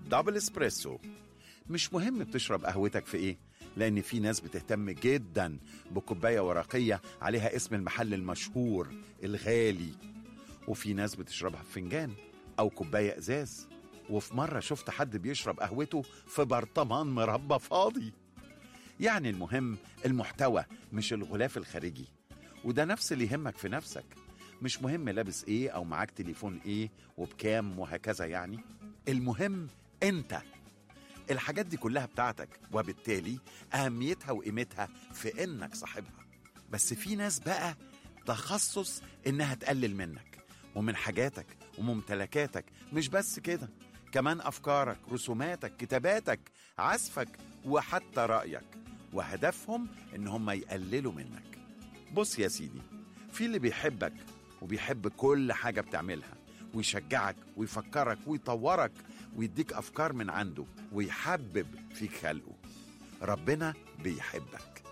دبل اسبريسو مش مهم بتشرب قهوتك في ايه لان في ناس بتهتم جدا بكوبايه ورقيه عليها اسم المحل المشهور الغالي وفي ناس بتشربها في فنجان او كوبايه ازاز وفي مره شفت حد بيشرب قهوته في برطمان مربى فاضي يعني المهم المحتوى مش الغلاف الخارجي وده نفس اللي يهمك في نفسك مش مهم لابس ايه او معاك تليفون ايه وبكام وهكذا يعني المهم انت الحاجات دي كلها بتاعتك وبالتالي اهميتها وقيمتها في انك صاحبها بس في ناس بقى تخصص انها تقلل منك ومن حاجاتك وممتلكاتك مش بس كده كمان افكارك رسوماتك كتاباتك عزفك وحتى رايك وهدفهم ان هم يقللوا منك بص يا سيدي في اللي بيحبك وبيحب كل حاجه بتعملها ويشجعك ويفكرك ويطورك ويديك افكار من عنده ويحبب فيك خلقه ربنا بيحبك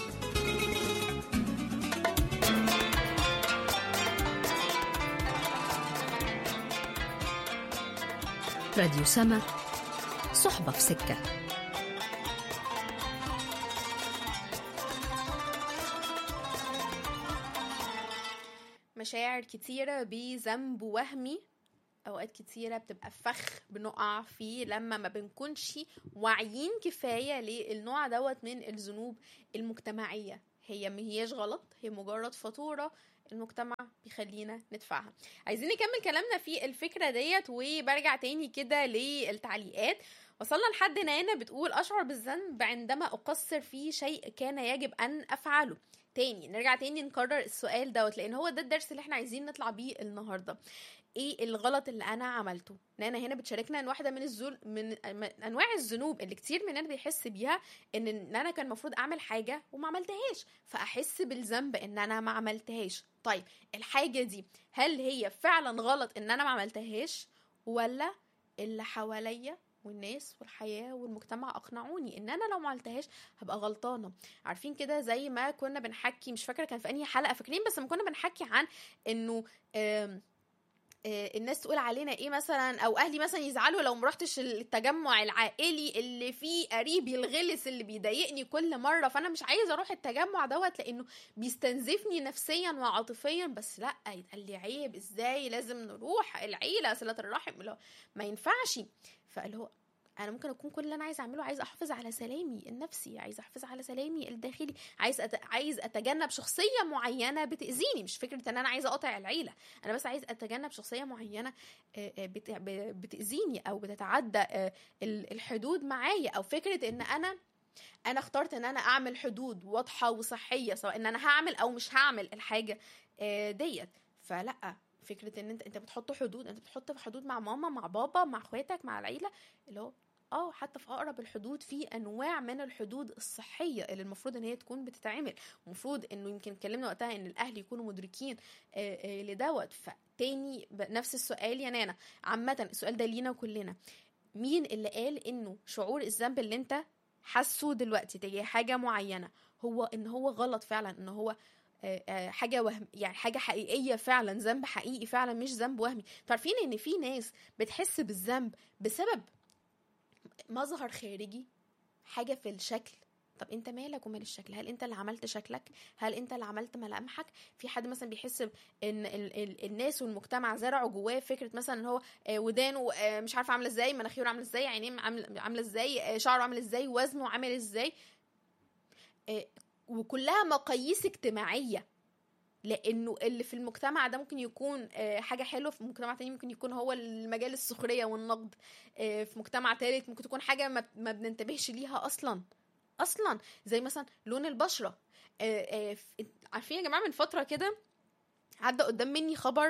راديو سما صحبة في سكة مشاعر كتيرة بذنب وهمي اوقات كتيرة بتبقى فخ بنقع فيه لما ما بنكونش واعيين كفاية للنوع دوت من الذنوب المجتمعية هي ما هياش غلط هي مجرد فاتورة المجتمع بيخلينا ندفعها عايزين نكمل كلامنا في الفكرة ديت وبرجع تاني كده للتعليقات وصلنا لحد هنا بتقول أشعر بالذنب عندما أقصر في شيء كان يجب أن أفعله تاني نرجع تاني نكرر السؤال دوت لان هو ده الدرس اللي احنا عايزين نطلع بيه النهارده ايه الغلط اللي انا عملته نانا هنا بتشاركنا ان واحده من الزل من انواع الذنوب اللي كتير مننا بيحس بيها ان ان انا كان المفروض اعمل حاجه وما عملتهاش فاحس بالذنب ان انا ما عملتهاش طيب الحاجه دي هل هي فعلا غلط ان انا ما عملتهاش ولا اللي حواليا والناس والحياه والمجتمع اقنعوني ان انا لو ما عملتهاش هبقى غلطانه عارفين كده زي ما كنا بنحكي مش فاكره كان في انهي حلقه فاكرين بس لما كنا بنحكي عن انه آم الناس تقول علينا ايه مثلا او اهلي مثلا يزعلوا لو ما رحتش التجمع العائلي اللي فيه قريبي الغلس اللي بيضايقني كل مره فانا مش عايزه اروح التجمع دوت لانه بيستنزفني نفسيا وعاطفيا بس لا يتقال لي عيب ازاي لازم نروح العيله صله الرحم لا ما ينفعش فاللي هو انا ممكن اكون كل اللي انا عايز اعمله عايز احافظ على سلامي النفسي عايز احافظ على سلامي الداخلي عايز أت... عايز اتجنب شخصيه معينه بتاذيني مش فكره ان انا عايزه اقاطع العيله انا بس عايز اتجنب شخصيه معينه بت... بتاذيني او بتتعدى الحدود معايا او فكره ان انا انا اخترت ان انا اعمل حدود واضحه وصحيه سواء ان انا هعمل او مش هعمل الحاجه ديت فلا فكره ان انت انت بتحط حدود انت بتحط حدود مع ماما مع بابا مع اخواتك مع العيله اللي هو اه حتى في اقرب الحدود في انواع من الحدود الصحيه اللي المفروض ان هي تكون بتتعمل المفروض انه يمكن اتكلمنا وقتها ان الاهل يكونوا مدركين آآ آآ لدوت فتاني نفس السؤال يا نانا عامه السؤال ده لينا كلنا مين اللي قال انه شعور الذنب اللي انت حاسه دلوقتي تجاه حاجه معينه هو ان هو غلط فعلا ان هو حاجه وهم يعني حاجه حقيقيه فعلا ذنب حقيقي فعلا مش ذنب وهمي عارفين ان في ناس بتحس بالذنب بسبب مظهر خارجي حاجه في الشكل طب انت مالك ومال الشكل هل انت اللي عملت شكلك هل انت اللي عملت ملامحك في حد مثلا بيحس ان ال ال الناس والمجتمع زرعوا جواه فكره مثلا ان هو ودانه مش عارفه عامله ازاي مناخيره عامله ازاي عينيه عامله ازاي شعره عامل ازاي وزنه عامل ازاي وكلها مقاييس اجتماعيه لانه اللي في المجتمع ده ممكن يكون حاجه حلوه في مجتمع تاني ممكن يكون هو المجال السخريه والنقد في مجتمع تالت ممكن تكون حاجه ما بننتبهش ليها اصلا اصلا زي مثلا لون البشره عارفين يا جماعه من فتره كده عدى قدام مني خبر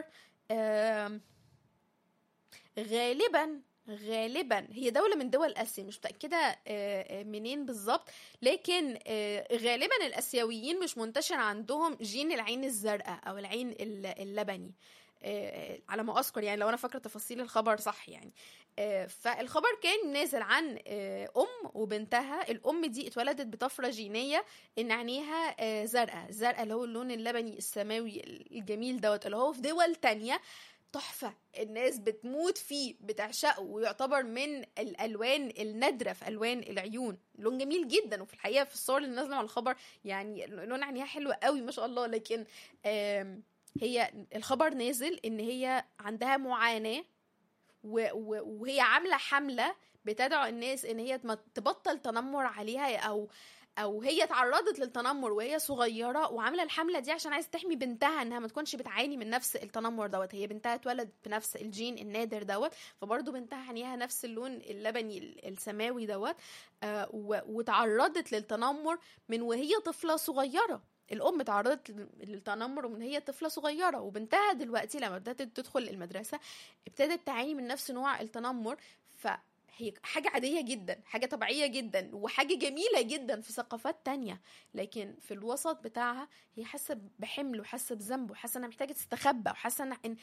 غالبا غالبا هي دولة من دول آسيا مش متأكدة منين بالظبط لكن غالبا الآسيويين مش منتشر عندهم جين العين الزرقاء أو العين اللبني على ما اذكر يعني لو انا فاكره تفاصيل الخبر صح يعني فالخبر كان نازل عن ام وبنتها الام دي اتولدت بطفره جينيه ان عينيها زرقاء زرقاء اللي هو اللون اللبني السماوي الجميل دوت اللي هو في دول تانية تحفة الناس بتموت فيه بتعشقه ويعتبر من الألوان النادرة في ألوان العيون لون جميل جدا وفي الحقيقة في الصور اللي نازلة على الخبر يعني لون عينيها حلو قوي ما شاء الله لكن آم، هي الخبر نازل ان هي عندها معاناة و- و- وهي عاملة حملة بتدعو الناس ان هي تم- تبطل تنمر عليها او او هي اتعرضت للتنمر وهي صغيره وعامله الحمله دي عشان عايزه تحمي بنتها انها ما تكونش بتعاني من نفس التنمر دوت هي بنتها اتولد بنفس الجين النادر دوت فبرضه بنتها عينيها نفس اللون اللبني ال- السماوي دوت آه و- وتعرضت للتنمر من وهي طفله صغيره الام تعرضت لل- للتنمر من هي طفله صغيره وبنتها دلوقتي لما بدات تدخل المدرسه ابتدت تعاني من نفس نوع التنمر فهي حاجة عادية جدا حاجة طبيعية جدا وحاجة جميلة جدا في ثقافات تانية لكن في الوسط بتاعها هي حاسة بحمل وحاسة بذنب وحاسة انها محتاجة تستخبى وحاسة ان إن-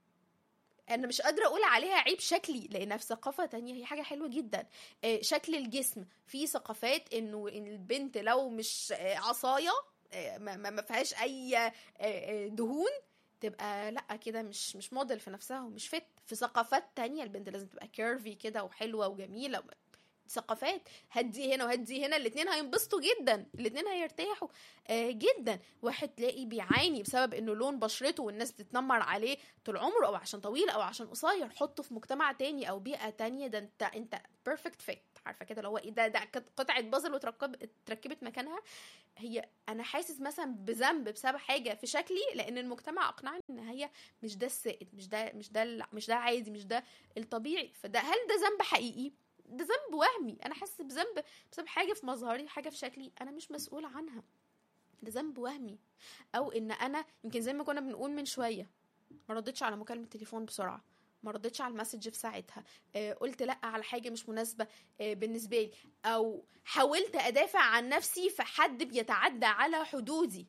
انا مش قادره اقول عليها عيب شكلي لانها في ثقافه تانية هي حاجه حلوه جدا آه، شكل الجسم في ثقافات انه إن البنت لو مش آه، عصايه آه، ما ما- ما فيهاش اي آه، آه، دهون تبقى لا كده مش مش موديل في نفسها ومش فت في ثقافات تانية البنت لازم تبقى كيرفي كده وحلوه وجميله ثقافات هدي هنا وهدي هنا الاتنين هينبسطوا جدا الاتنين هيرتاحوا آه جدا واحد تلاقي بيعاني بسبب انه لون بشرته والناس بتتنمر عليه طول عمره او عشان طويل او عشان قصير حطه في مجتمع تاني او بيئه تانية ده انت انت بيرفكت فيت عارفه كده اللي هو ايه ده ده كانت قطعه بازل وتركب اتركبت مكانها هي انا حاسس مثلا بذنب بسبب حاجه في شكلي لان المجتمع اقنعني ان هي مش ده السائد مش ده مش ده ال- مش ده عادي مش ده الطبيعي فده هل ده ذنب حقيقي ده ذنب وهمي انا حاسس بذنب بسبب حاجه في مظهري حاجه في شكلي انا مش مسؤوله عنها ده ذنب وهمي او ان انا يمكن زي ما كنا بنقول من شويه ما ردتش على مكالمه تليفون بسرعه ما ردتش على المسج في ساعتها آه قلت لا على حاجه مش مناسبه آه بالنسبه لي او حاولت ادافع عن نفسي فحد بيتعدى على حدودي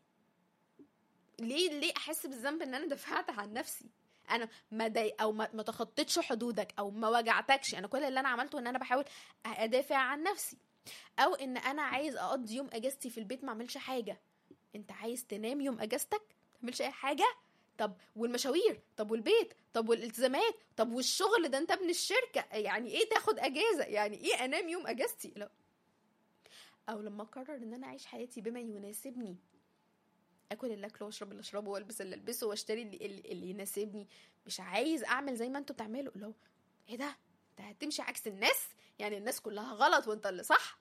ليه ليه احس بالذنب ان انا دفعت عن نفسي انا ما دي او ما, ما تخطيتش حدودك او ما وجعتكش انا كل اللي انا عملته ان انا بحاول ادافع عن نفسي او ان انا عايز اقضي يوم اجازتي في البيت ما اعملش حاجه انت عايز تنام يوم اجازتك ما تعملش اي حاجه طب والمشاوير طب والبيت طب والالتزامات طب والشغل ده انت ابن الشركه يعني ايه تاخد اجازه يعني ايه انام يوم اجازتي لا او لما اقرر ان انا اعيش حياتي بما يناسبني اكل اللي اكله واشرب اللي اشربه والبس اللي البسه واشتري اللي, اللي, اللي يناسبني مش عايز اعمل زي ما انتوا بتعملوا اللي هو ايه ده انت هتمشي عكس الناس يعني الناس كلها غلط وانت اللي صح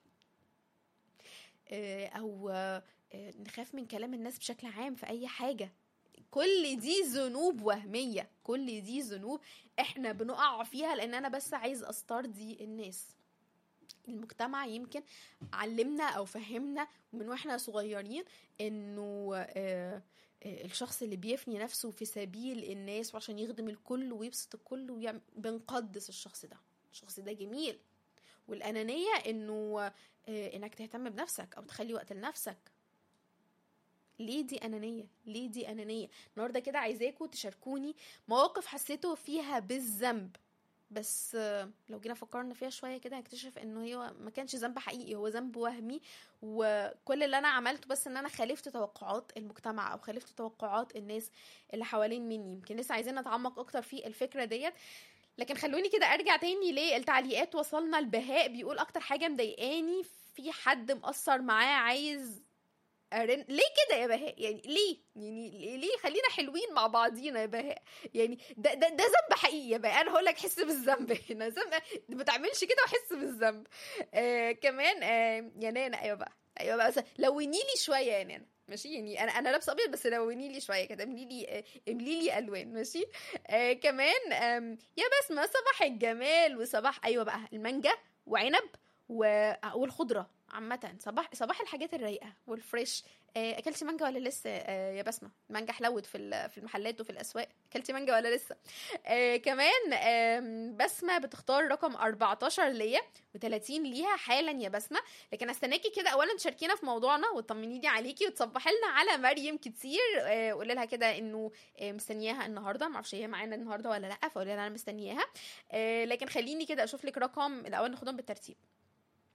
آه، او آه، نخاف من كلام الناس بشكل عام في اي حاجه كل دي ذنوب وهميه كل دي ذنوب احنا بنقع فيها لان انا بس عايز استرضي الناس المجتمع يمكن علمنا او فهمنا من واحنا صغيرين انه آه، آه، الشخص اللي بيفني نفسه في سبيل الناس وعشان يخدم الكل ويبسط الكل ويعمل بنقدس الشخص ده الشخص ده جميل والانانيه انه آه، انك تهتم بنفسك او تخلي وقت لنفسك ليه دي انانيه ليه دي انانيه النهارده كده عايزاكم تشاركوني مواقف حسيتوا فيها بالذنب بس آه، لو جينا فكرنا فيها شويه كده هنكتشف انه هي ما كانش ذنب حقيقي هو ذنب وهمي وكل اللي انا عملته بس ان انا خالفت توقعات المجتمع او خالفت توقعات الناس اللي حوالين مني يمكن لسه عايزين نتعمق اكتر في الفكره ديت لكن خلوني كده ارجع تاني للتعليقات وصلنا البهاء بيقول اكتر حاجه مضايقاني في حد مقصر معاه عايز أرن... ليه كده يا بهاء يعني ليه يعني ليه- ليه خلينا حلوين مع بعضينا يا بهاء يعني ده ده, ده ذنب حقيقي يا بهاء انا هقول لك حس بالذنب هنا ذنب ما تعملش كده وحس بالذنب آه كمان آه يا نانا ايوه بقى ايوه بقى بس لوني لي شويه يا نانا ماشي يعني انا انا لابسه ابيض بس لوني لي شويه كده املي لي آه، املي لي الوان ماشي آه كمان آم، يا بسمه صباح الجمال وصباح ايوه بقى المانجا وعنب و- والخضره عامة صباح صباح الحاجات الرايقة والفريش آه، اكلتي مانجا ولا لسه آه، يا بسمة المانجا حلوت في ال- في المحلات وفي الاسواق اكلتي مانجا ولا لسه آه، كمان آم، بسمة بتختار رقم 14 ليا و30 ليها حالا يا بسمة لكن استناكي كده اولا تشاركينا في موضوعنا وتطمنيني عليكي وتصبحي لنا على مريم كتير آه، قولي لها كده انه آه، مستنياها النهارده معرفش هي معانا النهارده ولا لا فقولي لها انا مستنياها آه، لكن خليني كده اشوف لك رقم الاول ناخدهم بالترتيب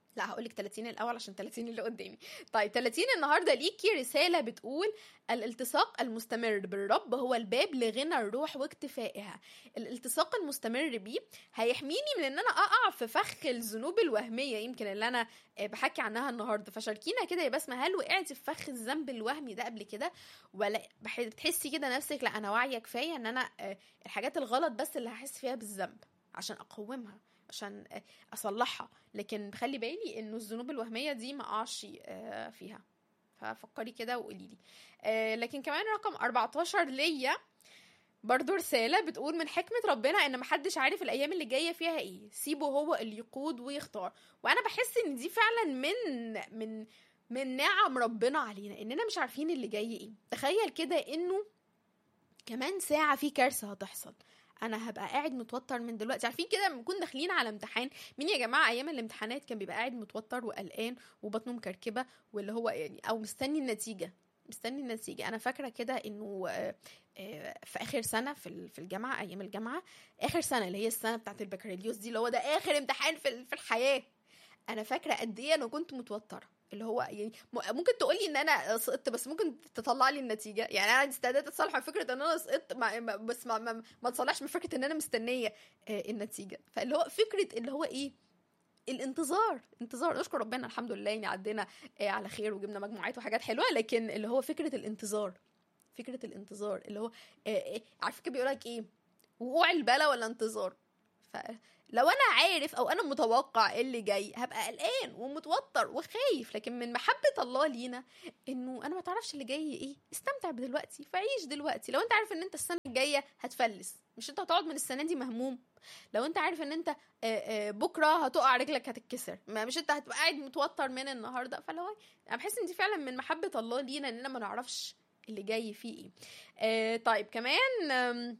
لا هقول لك 30 الاول عشان 30 اللي قدامي طيب 30 النهارده ليكي رساله بتقول الالتصاق المستمر بالرب هو الباب لغنى الروح واكتفائها الالتصاق المستمر بيه هيحميني من ان انا اقع في فخ الذنوب الوهميه يمكن اللي انا آه، بحكي عنها النهارده فشاركينا كده يا بسمه هل وقعتي في فخ الذنب الوهمي ده قبل كده ولا بح- بتحسي كده نفسك لا انا واعيه كفايه ان انا آه، الحاجات الغلط بس اللي هحس فيها بالذنب عشان اقومها عشان آه، اصلحها لكن خلي بالي انه الذنوب الوهميه دي ما اقعش آه، فيها ففكري كده وقولي لي آه، لكن كمان رقم 14 ليا برضو رسالة بتقول من حكمة ربنا ان محدش عارف الايام اللي جاية فيها ايه سيبه هو اللي يقود ويختار وانا بحس ان دي فعلا من من من نعم ربنا علينا اننا مش عارفين اللي جاي ايه تخيل كده انه كمان ساعة في كارثة هتحصل انا هبقى قاعد متوتر من دلوقتي عارفين كده لما نكون داخلين على امتحان مين يا جماعه ايام الامتحانات كان بيبقى قاعد متوتر وقلقان وبطنه مكركبه واللي هو يعني او مستني النتيجه مستني النتيجه انا فاكره كده انه آه، آه، في اخر سنه في ال- في الجامعه ايام الجامعه اخر سنه اللي هي السنه بتاعت البكالوريوس دي اللي هو ده اخر امتحان في ال- في الحياه انا فاكره قد ايه انا كنت متوتره اللي هو يعني م- ممكن تقولي ان انا سقطت بس ممكن تطلع لي النتيجه يعني انا عندي استعداد اتصالح مع فكره ان انا سقطت ما ما- بس ما ما, ما تصلحش من فكره ان انا مستنيه آه، النتيجه فاللي هو فكره اللي هو ايه الانتظار انتظار نشكر ربنا الحمد لله يعني عدينا آه، على خير وجبنا مجموعات وحاجات حلوه لكن اللي هو فكره الانتظار فكره الانتظار اللي هو آه، آه، عارف كده بيقول لك ايه وقوع البلا ولا انتظار فلو انا عارف او انا متوقع إيه اللي جاي هبقى قلقان ومتوتر وخايف لكن من محبه الله لينا انه انا ما تعرفش اللي جاي ايه استمتع بدلوقتي فعيش دلوقتي لو انت عارف ان انت السنه الجايه هتفلس مش انت هتقعد من السنه دي مهموم لو انت عارف ان انت آه، آه، بكره هتقع رجلك هتتكسر ما مش انت هتبقى قاعد متوتر من النهارده فلو انا بحس ان دي فعلا من محبه الله لينا اننا ما نعرفش اللي جاي فيه ايه آه طيب كمان آم،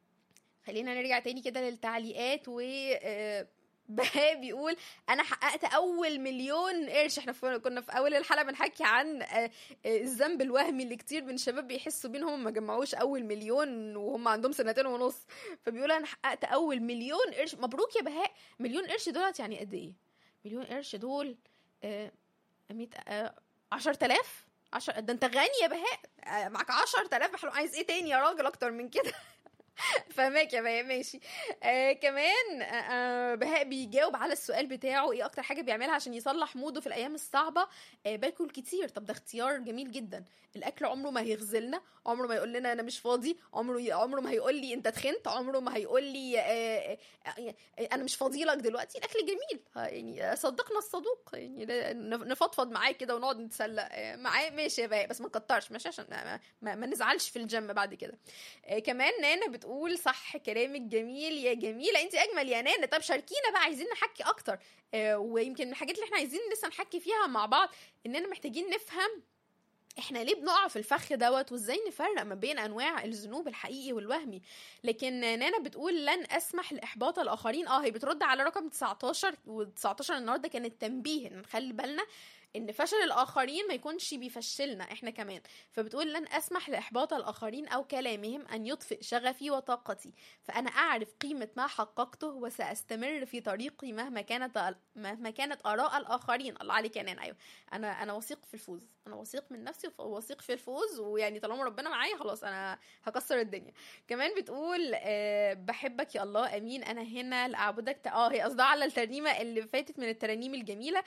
خلينا نرجع تاني كده للتعليقات و آه، بهاء بيقول انا حققت اول مليون قرش احنا في- كنا في اول الحلقه بنحكي عن آه، آه، الذنب الوهمي اللي كتير من الشباب بيحسوا بيه ان هم ما جمعوش اول مليون وهم عندهم سنتين ونص فبيقول انا حققت اول مليون قرش مبروك يا بهاء مليون قرش دولت يعني قد ايه مليون قرش دول آه، 100 آه، 10000 عشر ده انت غني يا بهاء آه، معاك 10000 حلو عايز ايه تاني يا راجل اكتر من كده فهماك يا بهاء ماشي آه كمان آه آه، بهاء بيجاوب على السؤال بتاعه ايه اكتر حاجه بيعملها عشان يصلح موده في الايام الصعبه آه باكل كتير طب ده اختيار جميل جدا الاكل عمره ما هيغزلنا عمره ما يقول لنا انا مش فاضي عمره عمره ما هيقول لي انت تخنت عمره ما هيقول لي آه آه آه انا مش فاضي لك دلوقتي الاكل جميل آه، يعني آه، صدقنا الصدوق يعني لا- نف- نفضفض معاه كده ونقعد نتسلى آه، معاه ماشي يا بهاء بس ما نكترش ماشي عشان ما, ما, ما نزعلش في الجيم بعد كده آه، كمان نانا بتقول صح كلامك جميل يا جميله انت اجمل يا نانا طب شاركينا بقى عايزين نحكي اكتر آه، ويمكن من الحاجات اللي احنا عايزين لسه نحكي فيها مع بعض اننا محتاجين نفهم احنا ليه بنقع في الفخ دوت وازاي نفرق ما بين انواع الذنوب الحقيقي والوهمي لكن نانا بتقول لن اسمح لاحباط الاخرين اه هي بترد على رقم 19 و19 النهارده كان التنبيه ان نخلي بالنا ان فشل الاخرين ما يكونش بيفشلنا احنا كمان فبتقول لن اسمح لاحباط الاخرين او كلامهم ان يطفئ شغفي وطاقتي فانا اعرف قيمه ما حققته وساستمر في طريقي مهما كانت مهما كانت اراء الاخرين الله عليك يا نان ايوه انا انا وثيق في الفوز انا وثيق من نفسي وواثق في الفوز ويعني طالما ربنا معايا خلاص انا هكسر الدنيا كمان بتقول آه بحبك يا الله امين انا هنا لاعبدك ت- اه هي قصدها على الترنيمه اللي فاتت من الترانيم الجميله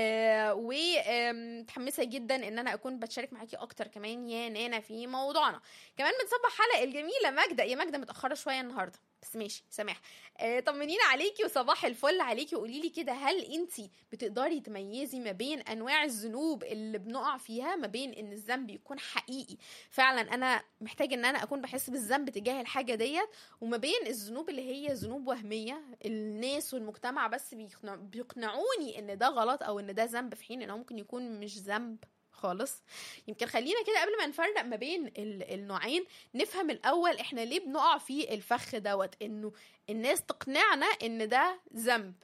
آه ومتحمسه جدا ان انا اكون بتشارك معاكي اكتر كمان يا نانا في موضوعنا كمان بنصبح حلقه الجميله ماجده يا ماجده متاخره شويه النهارده بس ماشي سامح آه طمنينا عليكي وصباح الفل عليكي وقولي لي كده هل انت بتقدري تميزي ما بين انواع الذنوب اللي بنقع فيها ما بين ان الذنب يكون حقيقي فعلا انا محتاج ان انا اكون بحس بالذنب تجاه الحاجه ديت وما بين الذنوب اللي هي ذنوب وهميه الناس والمجتمع بس بيقنع بيقنعوني ان ده غلط او ان ده ذنب في حين انه ممكن يكون مش ذنب خالص يمكن خلينا كده قبل ما نفرق ما بين ال- النوعين نفهم الاول احنا ليه بنقع في الفخ دوت انه الناس تقنعنا ان ده ذنب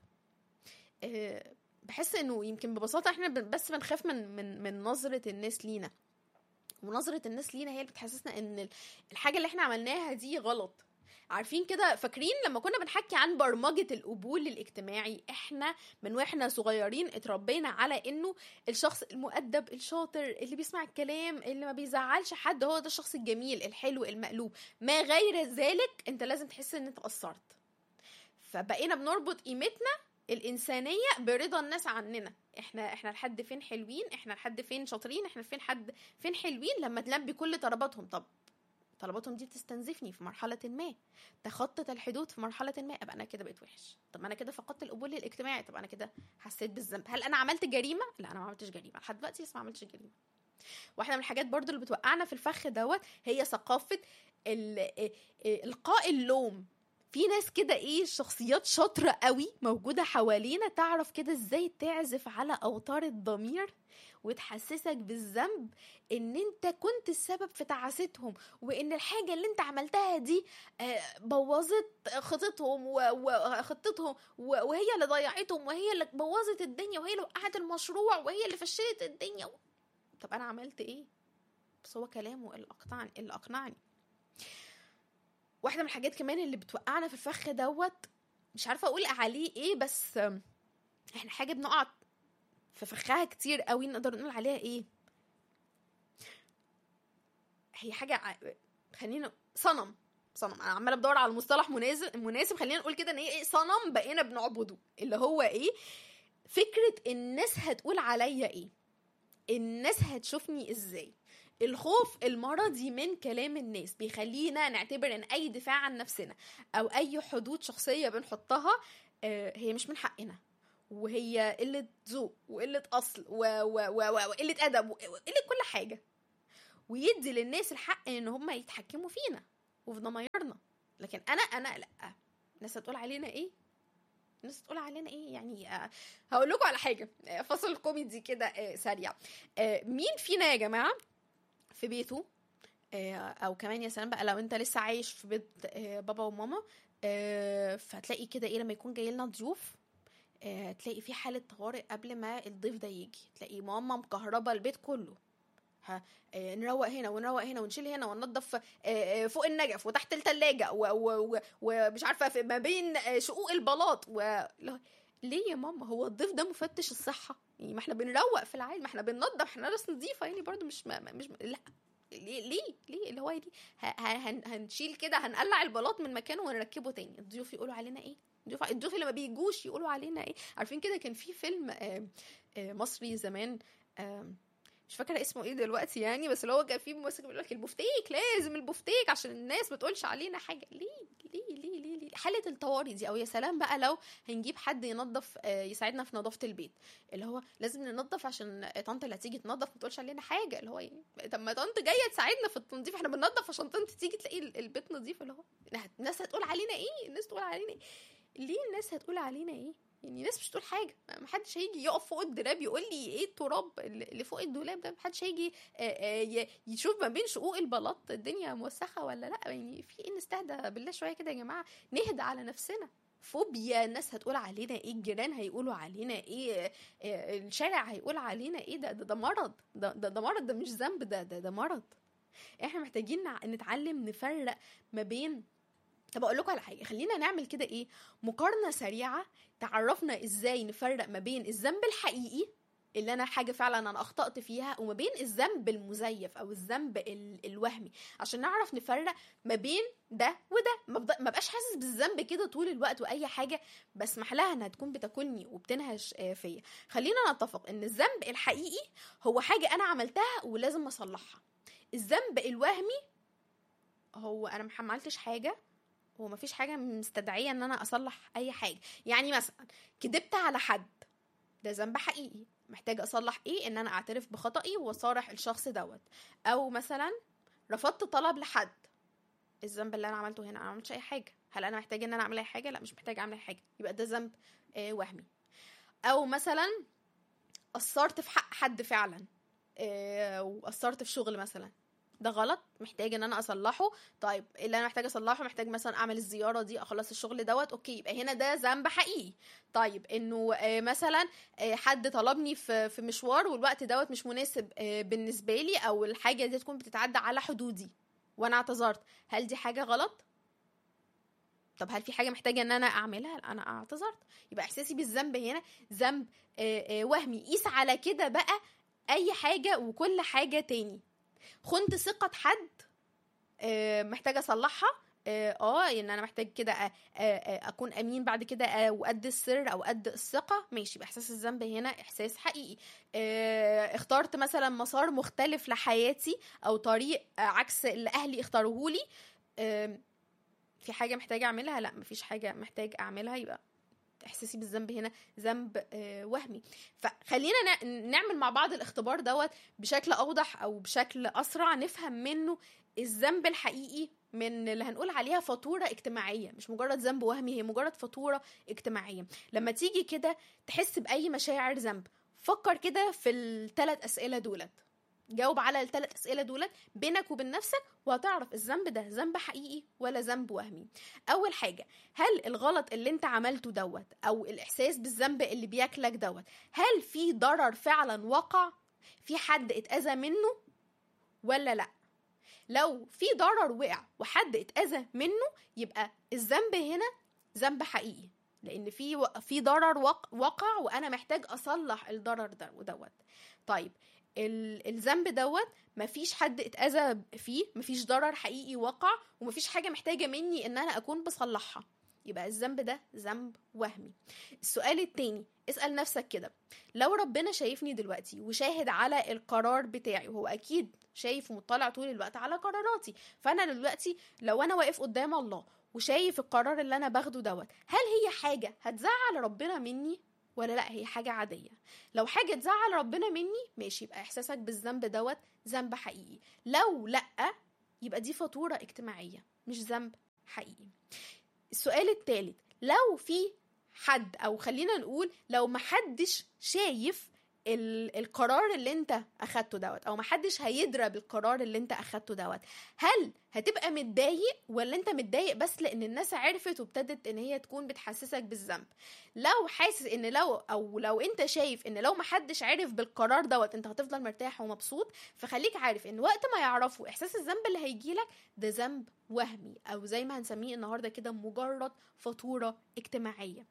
آه، بحس انه يمكن ببساطه احنا بن- بس بنخاف من من من نظره الناس لينا ونظره الناس لينا هي اللي بتحسسنا ان ال- الحاجه اللي احنا عملناها دي غلط عارفين كده فاكرين لما كنا بنحكي عن برمجة القبول الاجتماعي احنا من واحنا صغيرين اتربينا على انه الشخص المؤدب الشاطر اللي بيسمع الكلام اللي ما بيزعلش حد هو ده الشخص الجميل الحلو المقلوب ما غير ذلك انت لازم تحس ان انت قصرت فبقينا بنربط قيمتنا الإنسانية برضا الناس عننا احنا احنا لحد فين حلوين احنا لحد فين شاطرين احنا فين حد فين حلوين لما تلبي كل طلباتهم طب طلباتهم دي بتستنزفني في مرحلة ما تخطط الحدود في مرحلة ما ابقى انا كده بقيت وحش طب انا كده فقدت القبول الاجتماعي طب انا كده حسيت بالذنب هل انا عملت جريمة لا انا ما عملتش جريمة لحد دلوقتي لسه ما عملتش جريمة واحده من الحاجات برضو اللي بتوقعنا في الفخ دوت هي ثقافة ال- إيه- إيه القاء اللوم في ناس كده ايه شخصيات شاطرة قوي موجودة حوالينا تعرف كده ازاي تعزف على اوتار الضمير وتحسسك بالذنب ان انت كنت السبب في تعاستهم وان الحاجة اللي انت عملتها دي آه، بوظت خطتهم و- وخطتهم و- وهي اللي ضيعتهم وهي اللي بوظت الدنيا وهي اللي وقعت المشروع وهي اللي فشلت الدنيا طب انا عملت ايه بس هو كلامه اللي اقنعني اللي اقنعني واحده من الحاجات كمان اللي بتوقعنا في الفخ دوت مش عارفه اقول عليه ايه بس آم، احنا حاجه بنقع في فخها كتير قوي نقدر نقول عليها ايه هي حاجه ع- خلينا صنم صنم انا عماله بدور على المصطلح مناسب مناسب خلينا نقول كده ان هي ايه صنم بقينا بنعبده اللي هو ايه فكره الناس هتقول عليا ايه الناس هتشوفني ازاي الخوف المرضي من كلام الناس بيخلينا نعتبر ان اي دفاع عن نفسنا او اي حدود شخصيه بنحطها آه، هي مش من حقنا وهي قله ذوق وقله اصل و- و- و- و- وقله ادب وقله كل حاجه ويدي للناس الحق ان هم يتحكموا فينا وفي ضمايرنا لكن انا انا لا الناس هتقول علينا ايه الناس تقول علينا ايه يعني آه، هقول لكم على حاجه آه، فصل كوميدي كده آه، سريع آه، مين فينا يا جماعه في بيته آه، او كمان يا سلام بقى لو انت لسه عايش في بيت آه، بابا وماما آه، فتلاقي كده ايه لما يكون جاي لنا ضيوف آه، تلاقي في حالة طوارئ قبل ما الضيف ده يجي تلاقي ماما مكهربة البيت كله ها آه، نروق هنا ونروق هنا ونشيل هنا وننضف آه، آه، فوق النجف وتحت التلاجة و- و- و- ومش عارفة في- ما بين آه، شقوق البلاط و... لا- ليه يا ماما هو الضيف ده مفتش الصحة يعني ما احنا بنروق في العادي ما احنا بننضف احنا ناس نظيفة يعني برضو مش ما ما- مش لا ليه ليه ليه اللي هو دي ه- ه- هن- هنشيل كده هنقلع البلاط من مكانه ونركبه تاني الضيوف يقولوا علينا ايه الضيوف الضيوف اللي ما بيجوش يقولوا علينا ايه عارفين كده كان في فيلم آه، آه، مصري زمان آم، مش فاكره اسمه ايه دلوقتي يعني بس اللي هو كان فيه ممثل بيقول لك البفتيك لازم البفتيك عشان الناس ما تقولش علينا حاجه ليه ليه ليه ليه, ليه؟ حاله الطوارئ دي او يا سلام بقى لو هنجيب حد ينظف آه، يساعدنا في نظافه البيت اللي هو لازم ننظف عشان طنط اللي هتيجي تنظف ما تقولش علينا حاجه اللي هو ايه طب ما طنط جايه تساعدنا في التنظيف احنا بننظف عشان طنط تيجي تلاقي ال- البيت نظيف اللي هو لا، الناس هتقول علينا ايه الناس تقول علينا ايه ليه الناس هتقول علينا ايه يعني الناس مش تقول حاجه ما حدش هيجي يقف فوق الدولاب يقول لي ايه التراب اللي فوق الدولاب ده ما حدش هيجي آه، آه، ي- يشوف ما بين شقوق البلاط الدنيا موسخه ولا لا يعني في ايه نستهدى بالله شويه كده يا جماعه نهدى على نفسنا فوبيا الناس هتقول علينا ايه الجيران هيقولوا علينا ايه آه، الشارع هيقول علينا ايه ده ده, ده مرض ده, ده ده مرض ده مش ذنب ده ده ده مرض احنا محتاجين نع- نتعلم نفرق ما بين طب اقول لكم على حاجه خلينا نعمل كده ايه مقارنه سريعه تعرفنا ازاي نفرق ما بين الذنب الحقيقي اللي انا حاجه فعلا انا اخطات فيها وما بين الذنب المزيف او الذنب ال- الوهمي عشان نعرف نفرق ما بين ده وده ما بض- ما بقاش حاسس بالذنب كده طول الوقت واي حاجه بسمح لها انها تكون بتاكلني وبتنهش آه، فيا خلينا نتفق ان الذنب الحقيقي هو حاجه انا عملتها ولازم اصلحها الذنب الوهمي هو انا ما عملتش حاجه هو ما فيش حاجه مستدعيه ان انا اصلح اي حاجه يعني مثلا كدبت على حد ده ذنب حقيقي محتاجه اصلح ايه ان انا اعترف بخطئي واصارح الشخص دوت او مثلا رفضت طلب لحد الذنب اللي انا عملته هنا انا ما عملتش اي حاجه هل انا محتاجه ان انا اعمل اي حاجه لا مش محتاجه اعمل اي حاجه يبقى ده ذنب آه وهمي او مثلا قصرت في حق حد فعلا آه وقصرت في شغل مثلا ده غلط محتاج ان انا اصلحه طيب اللي انا محتاجه اصلحه محتاج مثلا اعمل الزياره دي اخلص الشغل دوت اوكي يبقى هنا ده ذنب حقيقي طيب انه آه، مثلا آه، حد طلبني في في مشوار والوقت دوت مش مناسب آه، بالنسبه لي او الحاجه دي تكون بتتعدى على حدودي وانا اعتذرت هل دي حاجه غلط طب هل في حاجه محتاجه ان انا اعملها لا انا اعتذرت يبقى احساسي بالذنب هنا ذنب آه، آه، وهمي قيس على كده بقى اي حاجه وكل حاجه تاني خنت ثقه حد آه، محتاجه اصلحها اه آه، ان انا محتاج كده آه، آه، آه، اكون امين بعد كده آه، وقد السر او قد الثقه ماشي يبقى احساس الذنب هنا احساس حقيقي آه، اخترت مثلا مسار مختلف لحياتي او طريق آه، عكس اللي اهلي اختاروه لي آم، في حاجه محتاجه اعملها لا مفيش حاجه محتاج اعملها يبقى احساسي بالذنب هنا ذنب آه، وهمي فخلينا نع- نعمل مع بعض الاختبار دوت بشكل اوضح او بشكل اسرع نفهم منه الذنب الحقيقي من اللي هنقول عليها فاتوره اجتماعيه مش مجرد ذنب وهمي هي مجرد فاتوره اجتماعيه لما تيجي كده تحس باي مشاعر ذنب فكر كده في الثلاث اسئله دولت جاوب على الثلاث اسئله دولت بينك وبين نفسك وهتعرف الذنب ده ذنب حقيقي ولا ذنب وهمي اول حاجه هل الغلط اللي انت عملته دوت او الاحساس بالذنب اللي بياكلك دوت هل في ضرر فعلا وقع في حد اتاذى منه ولا لا لو في ضرر وقع وحد اتاذى منه يبقى الذنب هنا ذنب حقيقي لان في و... في ضرر وق... وقع وانا محتاج اصلح الضرر ده ودوت طيب ال... الذنب دوت مفيش حد اتاذى فيه مفيش ضرر حقيقي وقع ومفيش حاجه محتاجه مني ان انا اكون بصلحها يبقى الذنب ده ذنب وهمي السؤال التاني اسأل نفسك كده لو ربنا شايفني دلوقتي وشاهد على القرار بتاعي وهو اكيد شايف ومطلع طول الوقت على قراراتي فانا دلوقتي لو انا واقف قدام الله وشايف القرار اللي انا باخده دوت هل هي حاجه هتزعل ربنا مني ولا لا هي حاجه عاديه لو حاجه تزعل ربنا مني ماشي يبقى احساسك بالذنب دوت ذنب حقيقي لو لا يبقى دي فاتوره اجتماعيه مش ذنب حقيقي السؤال الثالث لو في حد او خلينا نقول لو محدش شايف ال- القرار اللي انت اخدته دوت او محدش هيدرى بالقرار اللي انت اخدته دوت هل هتبقى متضايق ولا انت متضايق بس لان الناس عرفت وابتدت ان هي تكون بتحسسك بالذنب لو حاسس ان لو او لو انت شايف ان لو محدش عرف بالقرار دوت انت هتفضل مرتاح ومبسوط فخليك عارف ان وقت ما يعرفوا احساس الذنب اللي هيجيلك ده ذنب وهمي او زي ما هنسميه النهارده كده مجرد فاتوره اجتماعيه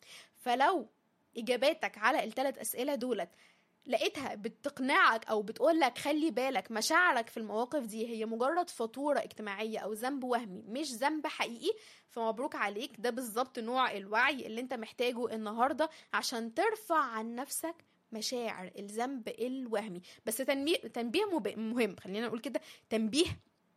فلو اجاباتك على الثلاث اسئله دولت لقيتها بتقنعك او بتقولك خلي بالك مشاعرك في المواقف دي هي مجرد فاتوره اجتماعيه او ذنب وهمي مش ذنب حقيقي فمبروك عليك ده بالظبط نوع الوعي اللي انت محتاجه النهارده عشان ترفع عن نفسك مشاعر الذنب الوهمي بس تنبيه تنبيه مب- مهم خلينا نقول كده تنبيه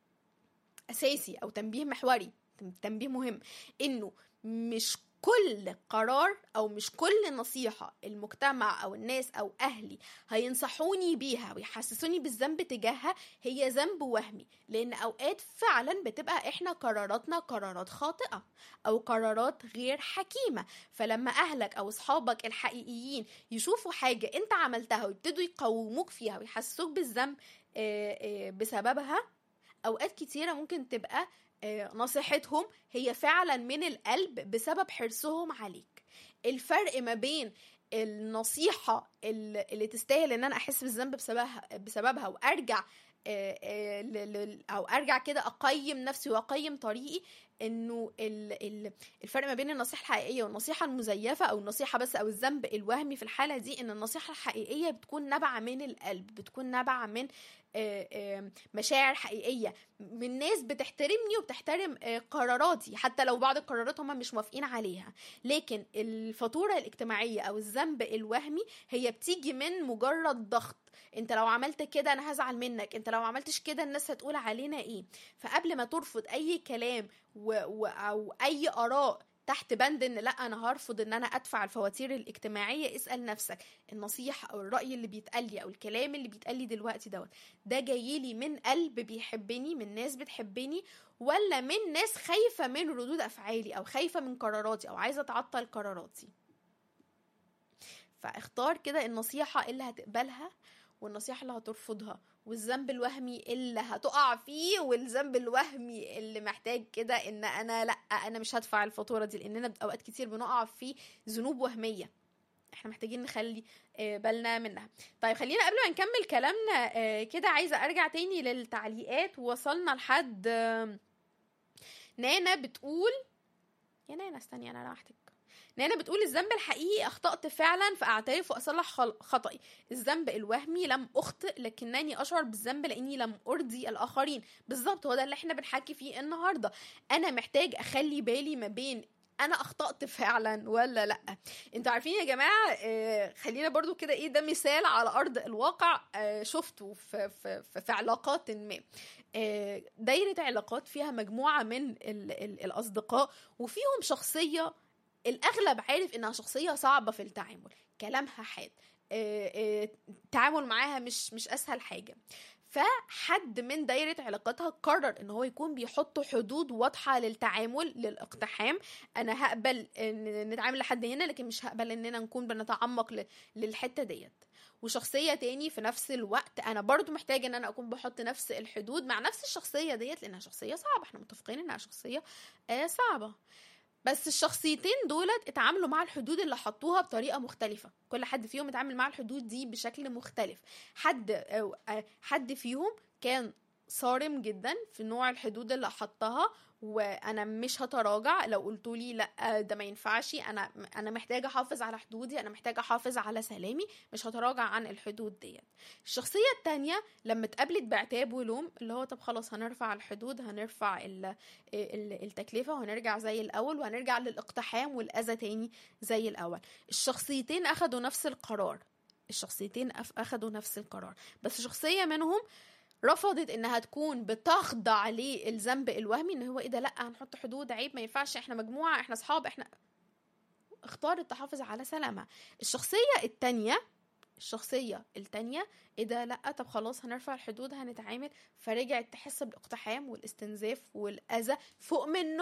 اساسي او تنبيه محوري تنبيه مهم انه مش كل قرار او مش كل نصيحه المجتمع او الناس او اهلي هينصحوني بيها ويحسسوني بالذنب تجاهها هي ذنب وهمي لان اوقات فعلا بتبقى احنا قراراتنا قرارات خاطئه او قرارات غير حكيمه فلما اهلك او اصحابك الحقيقيين يشوفوا حاجه انت عملتها ويبتدوا يقوموك فيها ويحسسوك بالذنب آه، آه، بسببها اوقات كتيره ممكن تبقى آه، نصيحتهم هي فعلا من القلب بسبب حرصهم عليك الفرق ما بين النصيحة اللي اللي تستاهل ان انا احس بالذنب بسببها بسببها وارجع آه، آه، ل- ل- او ارجع كده اقيم نفسي واقيم طريقي انه ال- ال- الفرق ما بين النصيحه الحقيقيه والنصيحه المزيفه او النصيحه بس او الذنب الوهمي في الحاله دي ان النصيحه الحقيقيه بتكون نابعه من القلب بتكون نابعه من آه، آه، مشاعر حقيقيه من ناس بتحترمني وبتحترم آه، قراراتي حتى لو بعض القرارات هم مش موافقين عليها لكن الفاتوره الاجتماعيه او الذنب الوهمي هي بتيجي من مجرد ضغط انت لو عملت كده انا هزعل منك انت لو عملتش كده الناس هتقول علينا ايه فقبل ما ترفض اي كلام و... و... او اي اراء تحت بند ان لا انا هرفض ان انا ادفع الفواتير الاجتماعيه اسال نفسك النصيحه او الراي اللي بيتقال لي او الكلام اللي بيتقال لي دلوقتي دوت ده جاي لي من قلب بيحبني من ناس بتحبني ولا من ناس خايفه من ردود افعالي او خايفه من قراراتي او عايزه تعطل قراراتي فاختار كده النصيحه اللي هتقبلها والنصيحه اللي هترفضها والذنب الوهمي اللي هتقع فيه والذنب الوهمي اللي محتاج كده ان انا لا انا مش هدفع الفاتوره دي لاننا اوقات كتير بنقع في ذنوب وهميه احنا محتاجين نخلي آه، بالنا منها طيب خلينا قبل ما نكمل كلامنا آه، كده عايزه ارجع تاني للتعليقات ووصلنا لحد آه، نانا بتقول يا نانا استني انا لوحدك نانا بتقول الذنب الحقيقي اخطات فعلا فاعترف واصلح خل- خطئي الذنب الوهمي لم اخطئ لكنني اشعر بالذنب لاني لم ارضي الاخرين بالظبط هو ده اللي احنا بنحكي فيه النهارده انا محتاج اخلي بالي ما بين انا اخطات فعلا ولا لا انتوا عارفين يا جماعه آه، خلينا برضو كده ايه ده مثال على ارض الواقع آه، شفته في في في, في علاقات ما آه، دايره علاقات فيها مجموعه من ال ال الاصدقاء وفيهم شخصيه الاغلب عارف انها شخصيه صعبه في التعامل كلامها حاد آه، آه، التعامل معاها مش مش اسهل حاجه فحد من دايرة علاقاتها قرر ان هو يكون بيحط حدود واضحة للتعامل للاقتحام انا هقبل ان نتعامل لحد هنا لكن مش هقبل اننا نكون بنتعمق ل- للحتة ديت وشخصية تاني في نفس الوقت انا برضو محتاجة ان انا اكون بحط نفس الحدود مع نفس الشخصية ديت لانها شخصية صعبة احنا متفقين انها شخصية آه صعبة بس الشخصيتين دولت اتعاملوا مع الحدود اللي حطوها بطريقه مختلفه كل حد فيهم اتعامل مع الحدود دي بشكل مختلف حد أو آه، حد فيهم كان صارم جدا في نوع الحدود اللي حطها وانا مش هتراجع لو قلتوا لي لا ده ما ينفعش انا انا محتاجه احافظ على حدودي انا محتاجه احافظ على سلامي مش هتراجع عن الحدود ديت الشخصيه التانية لما اتقابلت بعتاب ولوم اللي هو طب خلاص هنرفع الحدود هنرفع ال ال- التكلفة وهنرجع زي الأول وهنرجع للاقتحام والأذى تاني زي الأول الشخصيتين أخدوا نفس القرار الشخصيتين أف- أخدوا نفس القرار بس شخصية منهم رفضت انها تكون بتخضع للذنب الوهمي ان هو ايه ده لا هنحط حدود عيب ما ينفعش احنا مجموعه احنا اصحاب احنا اختارت تحافظ على سلامها الشخصيه التانية الشخصية التانية ايه ده لا طب خلاص هنرفع الحدود هنتعامل فرجعت تحس بالاقتحام والاستنزاف والأذى فوق منه